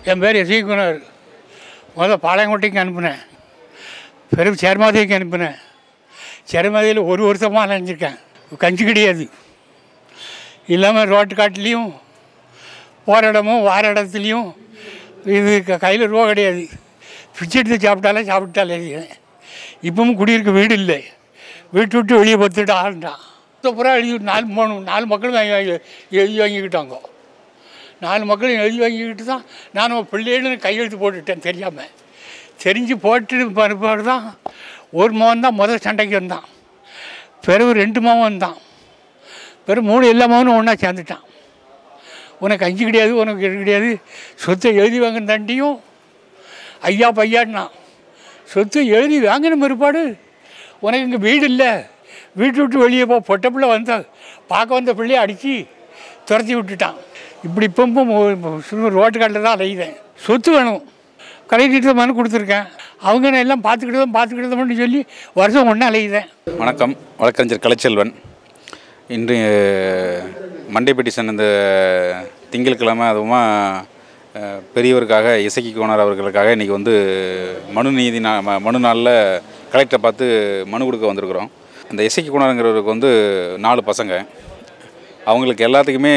என் பேர் எசீகுனர் முதல்ல பாளையங்கோட்டைக்கு அனுப்புனேன் பிறகு சேர்மாதைக்கு அனுப்புனேன் சேர்மாதையில் ஒரு வருஷமாக அலைஞ்சிருக்கேன் கஞ்சி கிடையாது இல்லாமல் ரோட்டு காட்டுலேயும் போகிற இடமும் வார இடத்துலையும் இது க- கையில் ரூபா கிடையாது பிச்சை எடுத்து சாப்பிட்டாலே சாப்பிட்டாலே இப்பவும் குடியிருக்க வீடு இல்லை வீட்டு விட்டு வெளியே பத்துட்டு ஆளுட்டான் பூரா எழுதி நாலு மூணு நாலு மக்களும் வாங்கி வாங்கி எழுதி வாங்கிக்கிட்டாங்க நாலு மக்களும் எழுதி வாங்கிக்கிட்டு தான் நான் பிள்ளைன்னு கையெழுத்து போட்டுட்டேன் தெரியாமல் தெரிஞ்சு போட்டு பிற்பாடு தான் ஒரு மகன் தான் முதல் சண்டைக்கு வந்தான் பிறகு ரெண்டு மகன் வந்தான் பிறகு மூணு எல்லா மகனும் ஒன்றா சேர்ந்துட்டான் உனக்கு அஞ்சு கிடையாது உனக்கு இது கிடையாது சொத்தை எழுதி வாங்கின தாண்டியும் ஐயா பையான்னா சொத்து எழுதி வாங்கின பிற்பாடு உனக்கு இங்கே வீடு இல்லை வீட்டு விட்டு வெளியே போ பொட்ட பிள்ளை வந்த பார்க்க வந்த பிள்ளைய அடித்து துரத்தி விட்டுட்டான் இப்படி இப்போ ரோட்டு காட்டில் தான் அலையுதேன் சொத்து வேணும் கலெக்டர் மனு கொடுத்துருக்கேன் அவங்க நான் எல்லாம் பார்த்துக்கிட்டதும் பார்த்துக்கிட்டதும்னு சொல்லி வருஷம் ஒன்றா அலையுதேன் வணக்கம் வழக்கறிஞர் கலைச்செல்வன் இன்று மண்டே பெட்டிஷன் இந்த திங்கட்கிழமை அதுவுமா அஹ், பெரியவருக்காக இசக்கி கோணர் அவர்களுக்காக இன்றைக்கி வந்து மனு நீதி நா ம- மனு நாளில் கலெக்டரை பார்த்து மனு கொடுக்க வந்திருக்கிறோம் அந்த இசக்கி கோணருங்கிறவருக்கு வந்து நாலு பசங்க அவங்களுக்கு எல்லாத்துக்குமே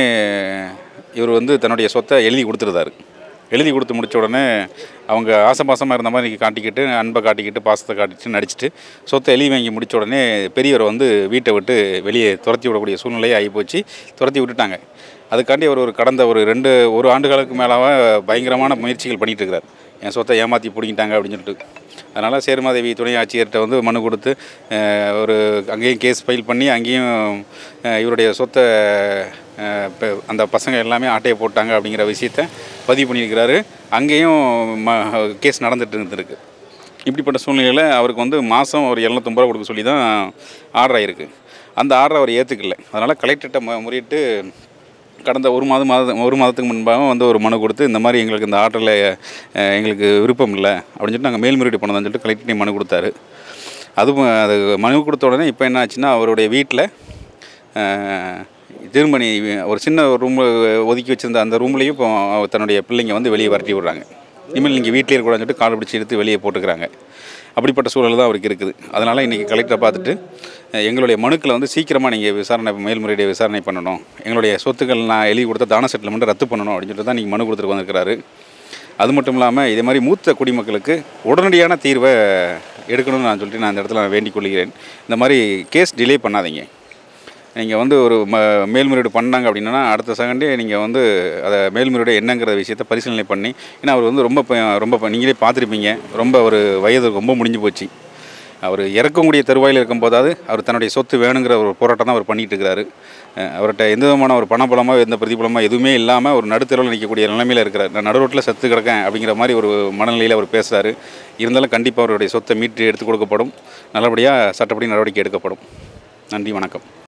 இவர் வந்து தன்னுடைய சொத்தை எழுதி கொடுத்துருந்தாரு எழுதி கொடுத்து முடிச்ச உடனே அவங்க ஆசபாசமாக இருந்த மாதிரி காட்டிக்கிட்டு அன்பை காட்டிக்கிட்டு பாசத்தை காட்டிட்டு நடிச்சிட்டு சொத்தை எழுதி வாங்கி முடிச்ச உடனே பெரியவர் வந்து வீட்டை விட்டு வெளியே துரத்தி விடக்கூடிய சூழ்நிலையை ஆகிப்போச்சு துரத்தி விட்டுட்டாங்க அதுக்காண்டி அவர் ஒரு கடந்த ஒரு ரெண்டு ஒரு ஆண்டுகளுக்கு மேலாக பயங்கரமான முயற்சிகள் பண்ணிகிட்டு இருக்கிறார் என் சொத்தை ஏமாற்றி பிடிங்கிட்டாங்க அப்படின்னு சொல்லிட்டு அதனால் சேர்மாதேவி துணை ஆட்சியர்கிட்ட வந்து மனு கொடுத்து அஹ், ஒரு அங்கேயும் கேஸ் ஃபைல் பண்ணி அங்கேயும் அஹ், இவருடைய சொத்தை அஹ், பெ- அந்த பசங்க எல்லாமே ஆட்டையை போட்டாங்க அப்படிங்கிற விஷயத்த பதிவு பண்ணியிருக்கிறாரு அங்கேயும் ம கேஸ் நடந்துட்டு இருந்திருக்கு இப்படிப்பட்ட சூழ்நிலையில் அவருக்கு வந்து மாதம் ஒரு எழுநூத்தம்பது ரூபா கொடுக்க சொல்லி தான் ஆர்டர் ஆயிருக்கு அந்த ஆர்டரை அவர் ஏற்றுக்கல அதனால் கலெக்டர்கிட்ட மு முறையிட்டு கடந்த ஒரு மாதம் மாதம் ஒரு மாதத்துக்கு முன்பாக வந்து ஒரு மனு கொடுத்து இந்த மாதிரி எங்களுக்கு இந்த ஆர்டரில் எங்களுக்கு விருப்பம் இல்லை அப்படின்னு சொல்லிட்டு நாங்கள் மேல்முறையீடு பண்ணதான்னு சொல்லிட்டு கலெக்டர்கிட்ட மனு கொடுத்தாரு அதுவும் அது மனு கொடுத்த உடனே இப்போ என்ன ஆச்சுன்னா அவருடைய வீட்டில் திரும்ப நீ ஒரு சின்ன ரூம் ஒதுக்கி வச்சிருந்த அந்த ரூம்லேயும் இப்போ அவர் தன்னுடைய பிள்ளைங்க வந்து வெளியே வரட்டி விடுறாங்க இனிமேல் நீங்கள் வீட்டிலே இருக்கக்கூடாதுன்னு சொல்லிட்டு கால் பிடிச்சி எடுத்து வெளியே போட்டுக்கிறாங்க அப்படிப்பட்ட சூழல் தான் அவருக்கு இருக்குது அதனால் இன்றைக்கி கலெக்டரை பார்த்துட்டு அஹ், எங்களுடைய மனுக்களை வந்து சீக்கிரமாக நீங்கள் விசாரணை மேல்முறையீடு விசாரணை பண்ணணும் எங்களுடைய சொத்துக்கள் நான் எழுதி கொடுத்த தான செட்டில்மெண்ட்டை ரத்து பண்ணணும் அப்படின்னு சொல்லிட்டு தான் நீங்கள் மனு கொடுத்துட்டு வந்திருக்கிறாரு அது மட்டும் இல்லாமல் இதே மாதிரி மூத்த குடிமக்களுக்கு உடனடியான தீர்வை எடுக்கணும்னு நான் சொல்லிட்டு நான் இந்த இடத்துல வேண்டிக் கொள்கிறேன் இந்த மாதிரி கேஸ் டிலே பண்ணாதீங்க நீங்கள் வந்து ஒரு ம மேல்முறையீடு பண்ணாங்க அப்படின்னா அடுத்த செகண்டே நீங்கள் வந்து அதை மேல்முறையீடு என்னங்கிற விஷயத்த பரிசீலனை பண்ணி ஏன்னா அவர் வந்து ரொம்ப ப- ரொம்ப ப- நீங்களே பார்த்துருப்பீங்க ரொம்ப ஒரு வயது ரொம்ப முடிஞ்சு போச்சு அவர் இறக்கக்கூடிய தருவாயில் இருக்கும்போதாவது அவர் தன்னுடைய சொத்து வேணுங்கிற ஒரு போராட்டம் தான் அவர் பண்ணிட்டு இருக்கிறாரு அஹ் அவர்கிட்ட எந்த விதமான ஒரு பணபலமாக எந்த பிரதிபலமாக எதுவுமே இல்லாமல் ஒரு நடுத்தரவில் நிற்கக்கூடிய நிலைமையில் இருக்கிறார் நான் நடுரோட்டில் செத்து கிடக்கேன் அப்படிங்கிற மாதிரி ஒரு மனநிலையில் அவர் பேசுகிறாரு இருந்தாலும் கண்டிப்பாக அவருடைய சொத்தை மீட்டு எடுத்து கொடுக்கப்படும் நல்லபடியாக சட்டப்படி நடவடிக்கை எடுக்கப்படும் நன்றி வணக்கம்